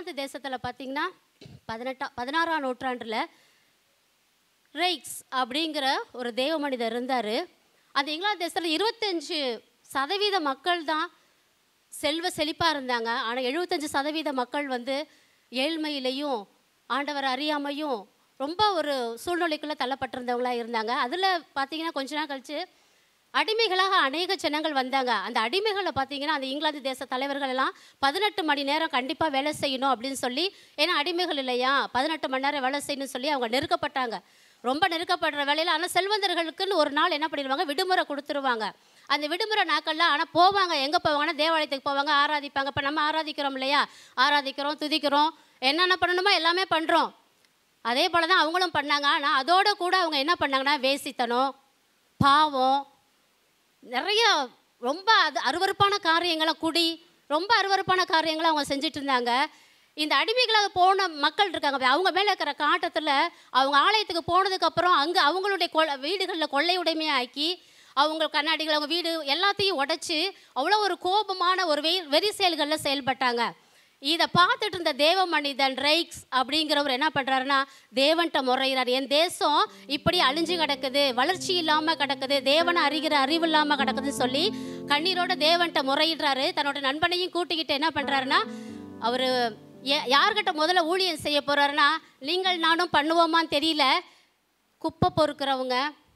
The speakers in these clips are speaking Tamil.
இங்கிலாந்து தேசத்தில் பார்த்தீங்கன்னா பதினெட்டா பதினாறாம் நூற்றாண்டில் ரெய்க்ஸ் அப்படிங்கிற ஒரு தேவ மனிதர் இருந்தார் அந்த இங்கிலாந்து தேசத்தில் இருபத்தஞ்சு சதவீத மக்கள் தான் செல்வ செழிப்பாக இருந்தாங்க ஆனால் எழுபத்தஞ்சு சதவீத மக்கள் வந்து ஏழ்மையிலையும் ஆண்டவர் அறியாமையும் ரொம்ப ஒரு சூழ்நிலைக்குள்ளே தள்ளப்பட்டிருந்தவங்களா இருந்தாங்க அதில் பார்த்தீங்கன்னா கொஞ்ச நாள் கழிச்சு அடிமைகளாக அநேக ஜனங்கள் வந்தாங்க அந்த அடிமைகளை பார்த்தீங்கன்னா அந்த இங்கிலாந்து தேச தலைவர்கள் எல்லாம் பதினெட்டு மணி நேரம் கண்டிப்பாக வேலை செய்யணும் அப்படின்னு சொல்லி ஏன்னா அடிமைகள் இல்லையா பதினெட்டு மணி நேரம் வேலை செய்யணும்னு சொல்லி அவங்க நெருக்கப்பட்டாங்க ரொம்ப நெருக்கப்படுற வேலையில் ஆனால் செல்வந்தர்களுக்குன்னு ஒரு நாள் என்ன பண்ணிடுவாங்க விடுமுறை கொடுத்துருவாங்க அந்த விடுமுறை நாட்களில் ஆனால் போவாங்க எங்கே போவாங்கன்னா தேவாலயத்துக்கு போவாங்க ஆராதிப்பாங்க இப்போ நம்ம ஆராதிக்கிறோம் இல்லையா ஆராதிக்கிறோம் துதிக்கிறோம் என்னென்ன பண்ணணுமோ எல்லாமே பண்ணுறோம் அதே போல் தான் அவங்களும் பண்ணாங்க ஆனால் அதோட கூட அவங்க என்ன பண்ணாங்கன்னா வேசித்தனம் பாவம் நிறைய ரொம்ப அது அருவருப்பான காரியங்களை குடி ரொம்ப அருவருப்பான காரியங்களை அவங்க செஞ்சுட்டு இருந்தாங்க இந்த அடிமைகளாக போன மக்கள் இருக்காங்க பாரு, அவங்க மேலே இருக்கிற காட்டத்தில் அவங்க ஆலயத்துக்கு போனதுக்கப்புறம் அங்கே அவங்களுடைய கொ வீடுகளில் கொள்ளை உடைமையாக்கி அவங்க கண்ணாடிகள் அவங்க வீடு எல்லாத்தையும் உடைச்சி அவ்வளோ ஒரு கோபமான ஒரு வெறி வெறி செயல்களில் செயல்பட்டாங்க இதை பார்த்துட்டு இருந்த தேவ மனிதன் ரைக்ஸ் அப்படிங்கிறவர் என்ன பண்ணுறாருன்னா தேவன்கிட்ட முறையிறார் என் தேசம் இப்படி அழிஞ்சு கிடக்குது வளர்ச்சி இல்லாமல் கிடக்குது தேவனை அறிகிற அறிவு இல்லாமல் கிடக்குதுன்னு சொல்லி கண்ணீரோட தேவன்கிட்ட முறையிடுறாரு தன்னோட நண்பனையும் கூட்டிக்கிட்டு என்ன பண்ணுறாருன்னா அவர் யார்கிட்ட முதல்ல ஊழியம் செய்ய போகிறாருன்னா நீங்கள் நானும் பண்ணுவோமான்னு தெரியல குப்பை பொறுக்கிறவங்க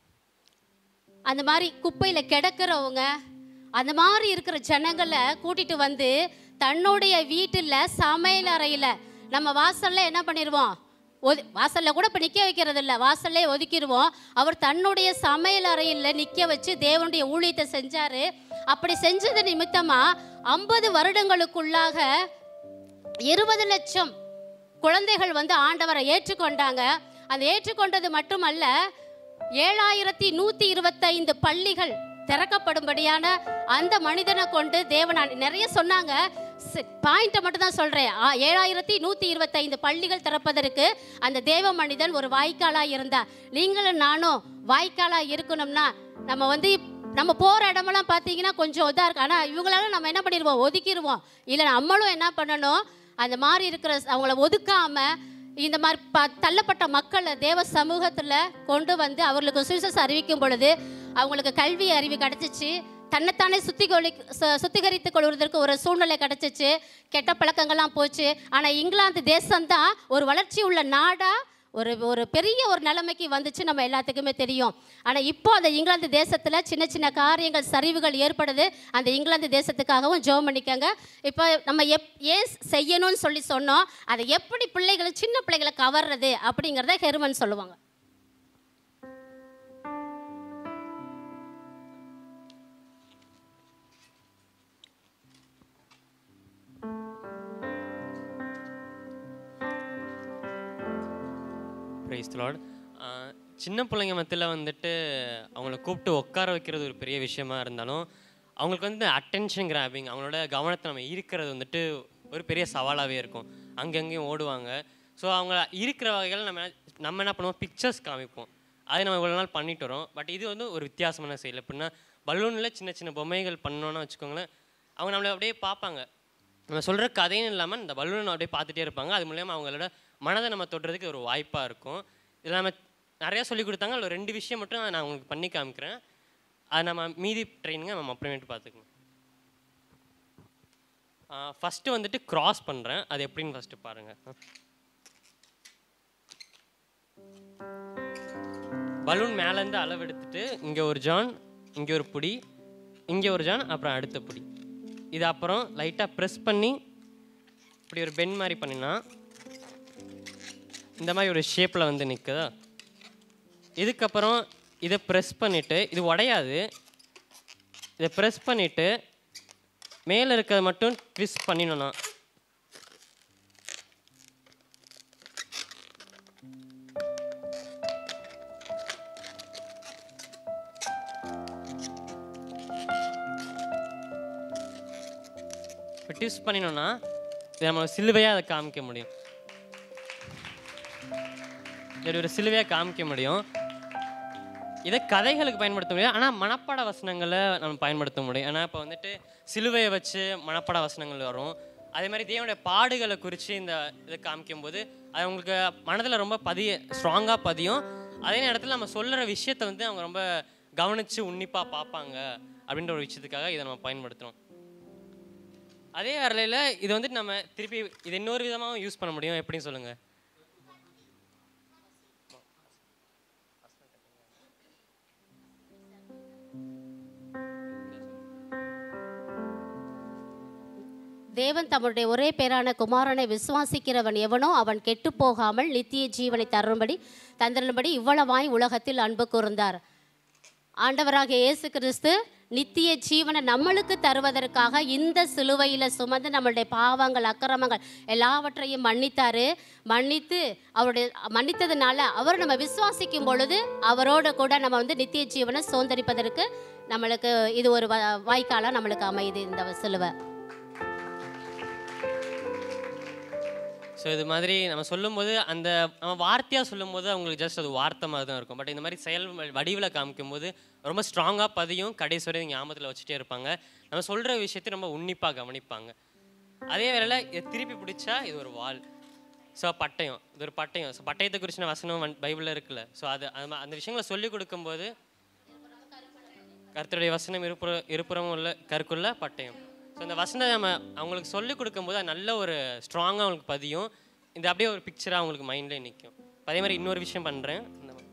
அந்த மாதிரி குப்பையில் கிடக்கிறவங்க அந்த மாதிரி இருக்கிற ஜனங்களை கூட்டிட்டு வந்து தன்னுடைய வீட்டில் சமையல் அறையில் நம்ம வாசல்ல என்ன பண்ணிடுவோம் ஒது வாசல்ல கூட இப்போ நிற்க வைக்கிறது இல்லை வாசல்லே ஒதுக்கிடுவோம் அவர் தன்னுடைய சமையல் அறையில் நிற்க வச்சு தேவனுடைய ஊழியத்தை செஞ்சாரு அப்படி செஞ்சது நிமித்தமாக ஐம்பது வருடங்களுக்குள்ளாக இருபது லட்சம் குழந்தைகள் வந்து ஆண்டவரை ஏற்றுக்கொண்டாங்க அந்த ஏற்றுக்கொண்டது மட்டுமல்ல ஏழாயிரத்தி நூற்றி இருபத்தைந்து பள்ளிகள் திறக்கப்படும்படியான அந்த மனிதனை கொண்டு தேவன் நிறைய சொன்னாங்க பாயிண்ட்டை மட்டும் தான் சொல்கிறேன் ஏழாயிரத்தி நூற்றி இருபத்தைந்து பள்ளிகள் திறப்பதற்கு அந்த தேவ மனிதன் ஒரு வாய்க்காலாக இருந்தார் நீங்களும் நானும் வாய்க்காலாக இருக்கணும்னா நம்ம வந்து நம்ம போகிற இடமெல்லாம் பார்த்தீங்கன்னா கொஞ்சம் இதாக இருக்கு ஆனால் இவங்களால நம்ம என்ன பண்ணிடுவோம் ஒதுக்கிடுவோம் இல்லை நம்மளும் என்ன பண்ணணும் அந்த மாதிரி இருக்கிற அவங்கள ஒதுக்காம இந்த மாதிரி ப தள்ளப்பட்ட மக்களை தேவ சமூகத்தில் கொண்டு வந்து அவர்களுக்கு சுவிசேஷம் அறிவிக்கும் பொழுது அவங்களுக்கு கல்வி அறிவு கிடச்சிச்சு தன்னைத்தானே சுத்திகொலி சு- சுத்திகரித்துக் கொள்வதற்கு ஒரு சூழ்நிலை கிடச்சிச்சு கெட்ட பழக்கங்கள்லாம் போச்சு ஆனால் இங்கிலாந்து தேசம்தான் ஒரு வளர்ச்சி உள்ள நாடாக ஒரு ஒரு பெரிய ஒரு நிலைமைக்கு வந்துச்சு நம்ம எல்லாத்துக்குமே தெரியும் ஆனால் இப்போ அந்த இங்கிலாந்து தேசத்தில் சின்ன சின்ன காரியங்கள் சரிவுகள் ஏற்படுது அந்த இங்கிலாந்து தேசத்துக்காகவும் ஜெபம் பண்ணிக்கங்க இப்போ நம்ம எப் ஏன் செய்யணும்னு சொல்லி சொன்னோம் அதை எப்படி பிள்ளைகளை சின்ன பிள்ளைகளை கவர்றது அப்படிங்கிறத ஹெர்மன் சொல்லுவாங்க பிரைஸ் லார்ட் சின்ன பிள்ளைங்க மத்தியில் வந்துட்டு அவங்கள கூப்பிட்டு உட்கார வைக்கிறது ஒரு பெரிய விஷயமா இருந்தாலும் அவங்களுக்கு வந்து அட்டென்ஷன் கிராபிங் அவங்களோட கவனத்தை நம்ம ஈர்க்கிறது வந்துட்டு ஒரு பெரிய சவாலாகவே இருக்கும் அங்கங்கேயும் ஓடுவாங்க ஸோ அவங்க இருக்கிற வகைகள் நம்ம நம்ம என்ன பண்ணுவோம் பிக்சர்ஸ் காமிப்போம் அது நம்ம இவ்வளோ நாள் பண்ணிட்டு வரோம் பட் இது வந்து ஒரு வித்தியாசமான செயல் எப்படின்னா பலூனில் சின்ன சின்ன பொம்மைகள் பண்ணோன்னு வச்சுக்கோங்களேன் அவங்க நம்மளை அப்படியே பார்ப்பாங்க நம்ம சொல்கிற கதையும் இல்லாமல் இந்த பலூனை அப்படியே பார்த்துட்டே இருப்பாங்க அது மூலயமா அவங்களோட மனதை நம்ம தொடுறதுக்கு ஒரு வாய்ப்பாக இருக்கும் இதில் நம்ம நிறையா சொல்லி கொடுத்தாங்க அதில் ரெண்டு விஷயம் மட்டும் நான் உங்களுக்கு பண்ணி காமிக்கிறேன் அது நம்ம மீதி ட்ரைனிங்கை நம்ம அப்புறமேட்டு பார்த்துக்கணும் ஃபஸ்ட்டு வந்துட்டு கிராஸ் பண்ணுறேன் அது எப்படின்னு ஃபஸ்ட்டு பாருங்கள் பலூன் மேலேருந்து அளவு எடுத்துட்டு இங்கே ஒரு ஜான் இங்கே ஒரு புடி இங்கே ஒரு ஜான் அப்புறம் அடுத்த புடி இது அப்புறம் லைட்டாக ப்ரெஸ் பண்ணி இப்படி ஒரு பென் மாதிரி பண்ணினா இந்த மாதிரி ஒரு ஷேப்பில் வந்து நிற்குதா இதுக்கப்புறம் இதை ப்ரெஸ் பண்ணிவிட்டு இது உடையாது இதை ப்ரெஸ் பண்ணிவிட்டு மேலே இருக்கிறத மட்டும் ட்விஸ்ட் பண்ணிடணும் இப்போ ட்விஸ்ட் பண்ணினோன்னா இது நம்ம சிலுவையாக அதை காமிக்க முடியும் இது ஒரு சிலுவையாக காமிக்க முடியும் இதை கதைகளுக்கு பயன்படுத்த முடியும் ஆனால் மனப்பாட வசனங்களை நம்ம பயன்படுத்த முடியும் ஏன்னா இப்போ வந்துட்டு சிலுவையை வச்சு மனப்பாட வசனங்கள் வரும் அதே மாதிரி தேவனுடைய பாடுகளை குறித்து இந்த இதை காமிக்கும்போது அது அவங்களுக்கு மனதில் ரொம்ப பதிய ஸ்ட்ராங்காக பதியும் அதே நேரத்தில் நம்ம சொல்கிற விஷயத்தை வந்து அவங்க ரொம்ப கவனித்து உன்னிப்பாக பார்ப்பாங்க அப்படின்ற ஒரு விஷயத்துக்காக இதை நம்ம பயன்படுத்துகிறோம் அதே வேலையில் இது வந்து நம்ம திருப்பி இது இன்னொரு விதமாகவும் யூஸ் பண்ண முடியும் எப்படின்னு சொல்லுங்கள் தேவன் தம்முடைய ஒரே பேரான குமாரனை விசுவாசிக்கிறவன் எவனோ அவன் கெட்டுப் போகாமல் நித்திய ஜீவனை தரும்படி தந்திரும்படி இவ்வளவாய் உலகத்தில் அன்பு கூர்ந்தார் ஆண்டவராகிய இயேசு கிறிஸ்து நித்திய ஜீவனை நம்மளுக்கு தருவதற்காக இந்த சிலுவையில் சுமந்து நம்மளுடைய பாவங்கள் அக்கிரமங்கள் எல்லாவற்றையும் மன்னித்தாரு மன்னித்து அவருடைய மன்னித்ததுனால அவர் நம்ம விசுவாசிக்கும் பொழுது அவரோட கூட நம்ம வந்து நித்திய ஜீவனை சுதந்திரிப்பதற்கு நம்மளுக்கு இது ஒரு வ- வாய்க்காலா நம்மளுக்கு அமையுது இந்த சிலுவை ஸோ இது மாதிரி நம்ம சொல்லும்போது அந்த நம்ம வார்த்தையாக சொல்லும்போது அவங்களுக்கு ஜஸ்ட் அது வார்த்தை மாதிரி தான் இருக்கும் பட் இந்த மாதிரி செயல் வடிவில் காமிக்கும்போது ரொம்ப ஸ்ட்ராங்காக பதியும் கடைசி வரை ஞாபகத்தில் வச்சுட்டே இருப்பாங்க நம்ம சொல்கிற விஷயத்தை ரொம்ப உன்னிப்பாக கவனிப்பாங்க அதே வேளையில் இதை திருப்பி பிடிச்சா இது ஒரு வால் ஸோ பட்டயம் இது ஒரு பட்டயம் ஸோ பட்டயத்தை குறிச்சின வசனம் வந்து பைபிளில் இருக்குல்ல ஸோ அது அது மா- அந்த விஷயங்களை சொல்லிக் கொடுக்கும்போது கர்த்தருடைய வசனம் இருப்புற இருபுறமும் உள்ள கருக்குள்ள பட்டயம் ஸோ இந்த வசனம் நம்ம அவங்களுக்கு சொல்லிக் கொடுக்கும்போது அது நல்ல ஒரு ஸ்ட்ராங்காக அவங்களுக்கு பதியும் இந்த அப்படியே ஒரு பிக்சராக அவங்களுக்கு மைண்ட்லேயே நிற்கும் அதே மாதிரி இன்னொரு விஷயம் பண்ணுறேன்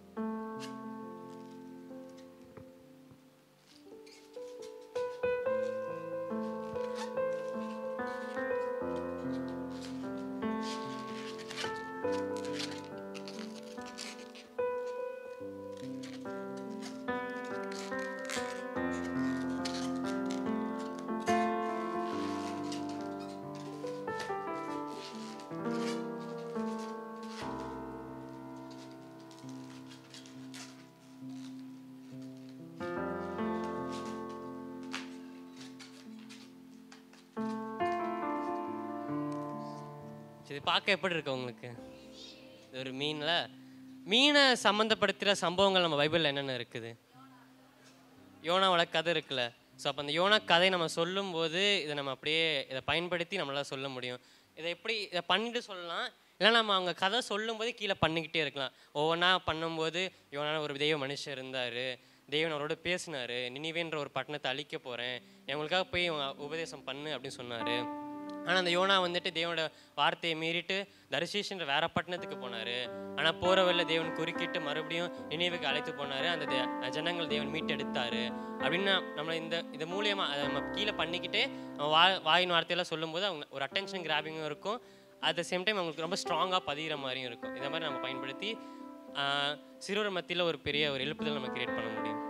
இது பார்க்க எப்படி இருக்கு உங்களுக்கு இது ஒரு மீனில் மீனை சம்மந்தப்படுத்துகிற சம்பவங்கள் நம்ம பைபிளில் என்னென்ன இருக்குது யோனாவோட கதை இருக்குல்ல ஸோ அப்போ அந்த யோனா கதை நம்ம சொல்லும்போது இதை நம்ம அப்படியே இதை பயன்படுத்தி நம்மளால சொல்ல முடியும் இதை எப்படி இதை பண்ணிட்டு சொல்லலாம் இல்லை நம்ம அவங்க கதை சொல்லும்போது கீழே பண்ணிக்கிட்டே இருக்கலாம் ஒவ்வொன்றா பண்ணும்போது யோனா ஒரு தெய்வ மனுஷன் இருந்தார் தெய்வன் அவரோட பேசினார் நினிவேன்ற ஒரு பட்டணத்தை அழிக்க போகிறேன் எங்களுக்காக போய் இவங்க உபதேசம் பண்ணு அப்படின்னு சொன்னார் ஆனால் அந்த யோனா வந்துட்டு தேவனோட வார்த்தையை மீறிட்டு தரிசீஷன்ற வேற பட்டணத்துக்கு போனார் ஆனால் போகிற வழியில தேவன் குறுக்கிட்டு மறுபடியும் நினைவுக்கு அழைத்து போனார் அந்த தே- ஜனங்கள் தேவன் மீட்டெடுத்தாரு அப்படின்னு நம்ம இந்த இது மூலியமா அதை நம்ம கீழே பண்ணிக்கிட்டே நம்ம வா வாயின் வார்த்தையெல்லாம் சொல்லும்போது அவங்க ஒரு அட்டென்ஷன் கிராபிங்கும் இருக்கும் அட் த சேம் டைம் அவங்களுக்கு ரொம்ப ஸ்ட்ராங்காக பதிகிற மாதிரியும் இருக்கும் இதை மாதிரி நம்ம பயன்படுத்தி ஆஹ், சிறுவர் மத்தியில் ஒரு பெரிய ஒரு எழுப்புதல் நம்ம கிரியேட் பண்ண முடியும்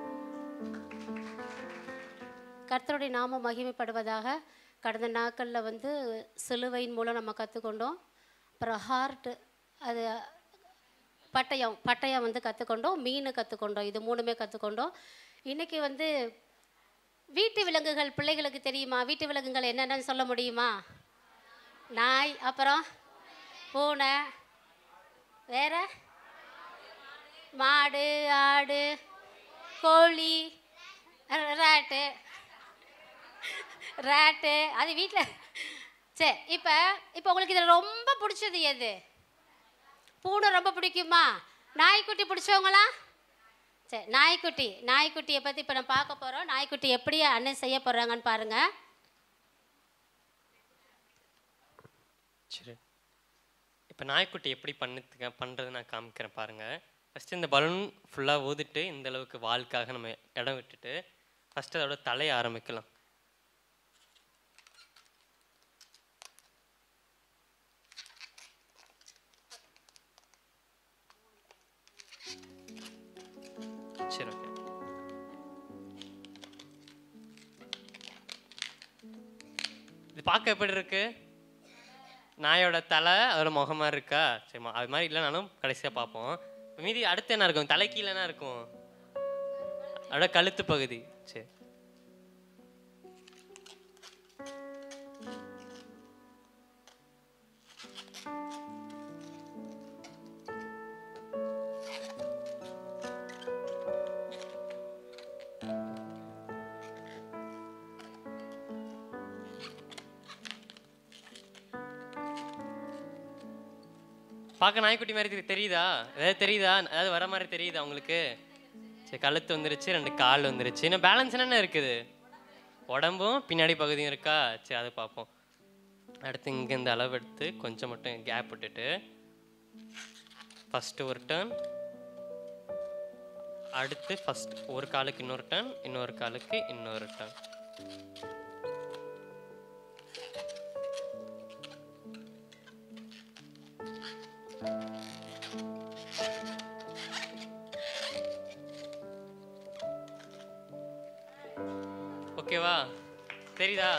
கர்த்தருடைய நாமம் மகிமைப்படுவதாக கடந்த நாட்களில் வந்து சிலுவையின் மூலம் நம்ம கற்றுக்கொண்டோம் அப்புறம் ஹார்ட் அது பட்டயம் பட்டயம் வந்து கற்றுக்கொண்டோம் மீன் கற்றுக்கொண்டோம் இது மூணுமே கற்றுக்கொண்டோம் இன்றைக்கி வந்து வீட்டு விலங்குகள் பிள்ளைகளுக்கு தெரியுமா வீட்டு விலங்குகள் என்னென்னு சொல்ல முடியுமா நாய் அப்புறம் பூனை வேற மாடு ஆடு கோழி ரேட்டு ரேட்டு அது வீட்டில் சரி இப்போ இப்போ உங்களுக்கு இதில் ரொம்ப பிடிச்சது எது பூனை ரொம்ப பிடிக்குமா நாய்க்குட்டி பிடிச்சவங்களா சரி நாய்க்குட்டி நாய்க்குட்டியை பற்றி இப்போ நம்ம பார்க்க போகிறோம் நாய்க்குட்டி எப்படி அண்ணன் செய்ய போகிறாங்கன்னு பாருங்கள் சரி இப்போ நாய்க்குட்டி எப்படி பண்ணுறதுக்கு பண்ணுறது நான் காமிக்கிறேன் பாருங்கள் ஃபஸ்ட்டு இந்த பலூன் ஃபுல்லாக ஊதிட்டு இந்த அளவுக்கு வால்க்காக நம்ம இடம் விட்டுட்டு ஃபஸ்ட்டு அதோட தலையை ஆரம்பிக்கலாம் சரி ஓகே இது பார்க்க எப்படி இருக்கு நாயோட தலை அதோட முகமா இருக்கா சரிம்மா அது மாதிரி இல்லைனாலும் கடைசியாக பார்ப்போம் இப்ப மீதி அடுத்து என்ன இருக்கும் தலை கீழே என்ன இருக்கும் அதோட கழுத்து பகுதி சரி பார்க்க நாய்க்குட்டி மாதிரி தெரி- தெரியுதா ஏதாவது தெரியுதா ஏதாவது வர மாதிரி தெரியுதா உங்களுக்கு சரி கழுத்து வந்துருச்சு ரெண்டு கால் வந்துருச்சு இன்னும் பேலன்ஸ் என்னென்ன இருக்குது உடம்பும் பின்னாடி பகுதியும் இருக்கா சரி அதை பார்ப்போம் அடுத்து இங்கே இந்த அளவு எடுத்து கொஞ்சம் மட்டும் கேப் விட்டுட்டு ஃபஸ்ட்டு ஒரு டர்ன் அடுத்து ஃபஸ்ட் ஒரு காலுக்கு இன்னொரு டர்ன் இன்னொரு காலுக்கு இன்னொரு டர்ன் ஓகேவா தெரியுதா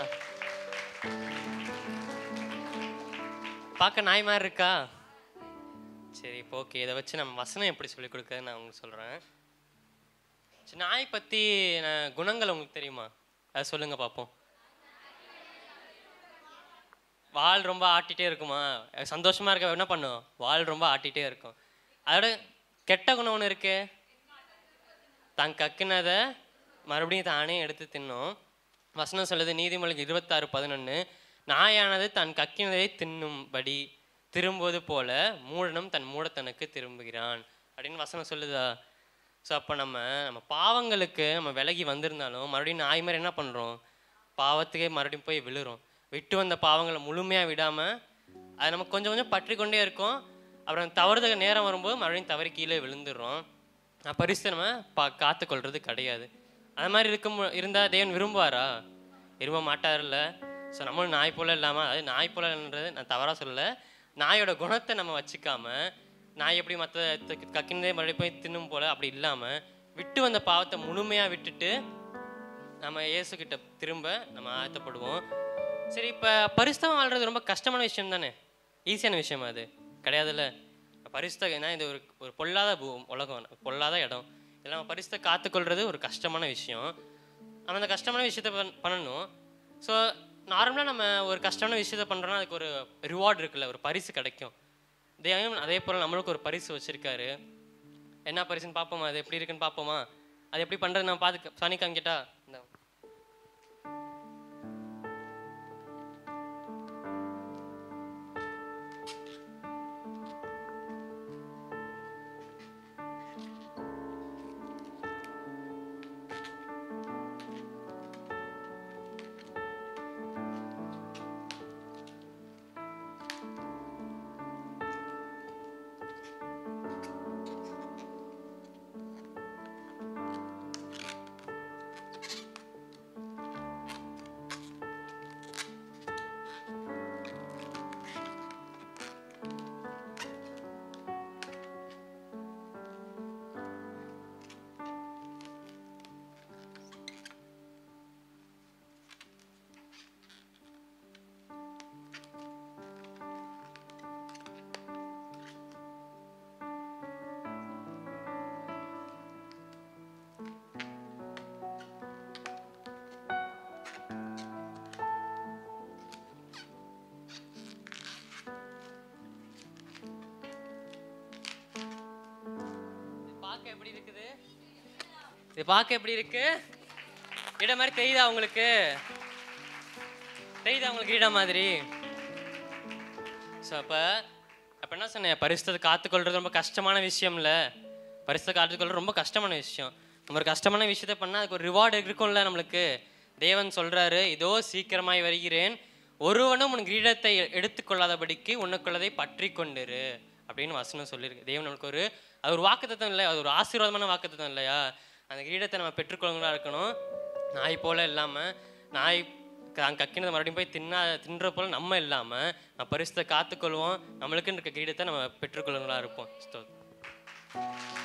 பார்க்க நாய் மாதிரி இருக்கா சரி இப்போ ஓகே இதை வச்சு நம்ம வசனம் எப்படி சொல்லிக் கொடுக்குறது நான் உங்களுக்கு சொல்கிறேன் சரி நாய் பற்றி குணங்கள் உங்களுக்கு தெரியுமா அது சொல்லுங்க பார்ப்போம் வால் ரொம்ப ஆட்டிகிட்டே இருக்குமா அது சந்தோஷமா இருக்க என்ன பண்ணும் வால் ரொம்ப ஆட்டிகிட்டே இருக்கும் அதோட கெட்ட குணம் ஒன்று இருக்கு தான் கக்குனதை மறுபடியும் தானே எடுத்து தின்னும் வசனம் சொல்லுது நீதிமொழிக்கு இருபத்தாறு பதினொன்று நாயானது தான் கக்கினதை தின்னும்படி திரும்புவது போல மூடனும் தன் மூடத்தனுக்கு திரும்புகிறான் அப்படின்னு வசனம் சொல்லுதா ஸோ அப்போ நம்ம நம்ம பாவங்களுக்கு நம்ம விலகி வந்திருந்தாலும் மறுபடியும் நாய் மாதிரி என்ன பண்ணுறோம் பாவத்துக்கே மறுபடியும் போய் விழுறோம் விட்டு வந்த பாவங்களை முழுமையாக விடாமல் அது நமக்கு கொஞ்சம் கொஞ்சம் பற்றி கொண்டே இருக்கும் அப்புறம் தவறுதல் நேரம் வரும்போது மறுபடியும் தவறி கீழே விழுந்துடுறோம் பரிசு நம்ம பா காத்துக்கொள்றது கிடையாது அது மாதிரி இருக்கும் இருந்தால் தேவன் விரும்புவாரா விரும்ப மாட்டார்ல ஸோ நம்மளும் நாய் போல இல்லாமல் அது நாய் போலன்றது நான் தவறாக சொல்லலை நாயோட குணத்தை நம்ம வச்சுக்காம நாய் எப்படி மற்ற கக்கினதே மறுபடியும் போய் தின்னும் போல அப்படி இல்லாமல் விட்டு வந்த பாவத்தை முழுமையாக விட்டுட்டு நம்ம இயேசு கிட்ட திரும்ப நம்ம ஆயத்தப்படுவோம் சரி இப்போ பரிசுத்தம் வாழ்றது ரொம்ப கஷ்டமான விஷயம் தானே ஈஸியான விஷயமா அது கிடையாதுல்ல பரிசுத்த ஏன்னா இது ஒரு ஒரு பொல்லாத பூ உலகம் பொல்லாத இடம் இதெல்லாம் பரிசுத்த காத்துக்கொள்றது ஒரு கஷ்டமான விஷயம் நம்ம அந்த கஷ்டமான விஷயத்த பண்- பண்ணணும் ஸோ நார்மலாக நம்ம ஒரு கஷ்டமான விஷயத்த பண்ணுறோன்னா அதுக்கு ஒரு ரிவார்டு இருக்குல்ல ஒரு பரிசு கிடைக்கும் தேவன் அதே போல் நம்மளுக்கு ஒரு பரிசு வச்சுருக்காரு என்ன பரிசுன்னு பார்ப்போமா அது எப்படி இருக்குன்னு பார்ப்போமா அது எப்படி பண்ணுறது நான் பார்த்து சாணி காமிக்கிட்டா இந்த இது பார்க்க எப்படி இருக்குது இது பார்க்க எப்படி இருக்கு இடம் மாதிரி தெரியுதா உங்களுக்கு தெரியுதா உங்களுக்கு இடம் மாதிரி ஸோ அப்போ அப்போ என்ன சொன்னேன் பரிசுத்தத்தை காத்துக்கொள்றது ரொம்ப கஷ்டமான விஷயம்ல பரிசுத்தை காத்துக்கொள்றது ரொம்ப கஷ்டமான விஷயம் நம்ம ஒரு கஷ்டமான விஷயத்த பண்ணால் அதுக்கு ஒரு ரிவார்டு இருக்கும்ல நம்மளுக்கு தேவன் சொல்றாரு இதோ சீக்கிரமாய் வருகிறேன் ஒருவனும் உன் கிரீடத்தை எ- எடுத்துக்கொள்ளாதபடிக்கு உனக்குள்ளதை பற்றி கொண்டிரு அப்படின்னு வசனம் சொல்லியிருக்கு தேவன் நமக்கு ஒரு அது ஒரு வாக்குத்தத்தம் இல்லை அது ஒரு ஆசீர்வாதமான வாக்குத்தத்தம் இல்லையா அந்த கிரீடத்தை நம்ம பெற்றுக்கொள்ளங்களா இருக்கணும் நாய் போல இல்லாமல் நாய் தான் கக்கினதை மறுபடியும் போய் தின்னா தின்ற போல நம்ம இல்லாமல் நம்ம பரிசுத்தை காத்துக்கொள்வோம் நம்மளுக்குன்னு இருக்க கிரீடத்தை நம்ம பெற்றுக்கொள்ளுங்களா இருப்போம் ஸ்தோத்திரம்.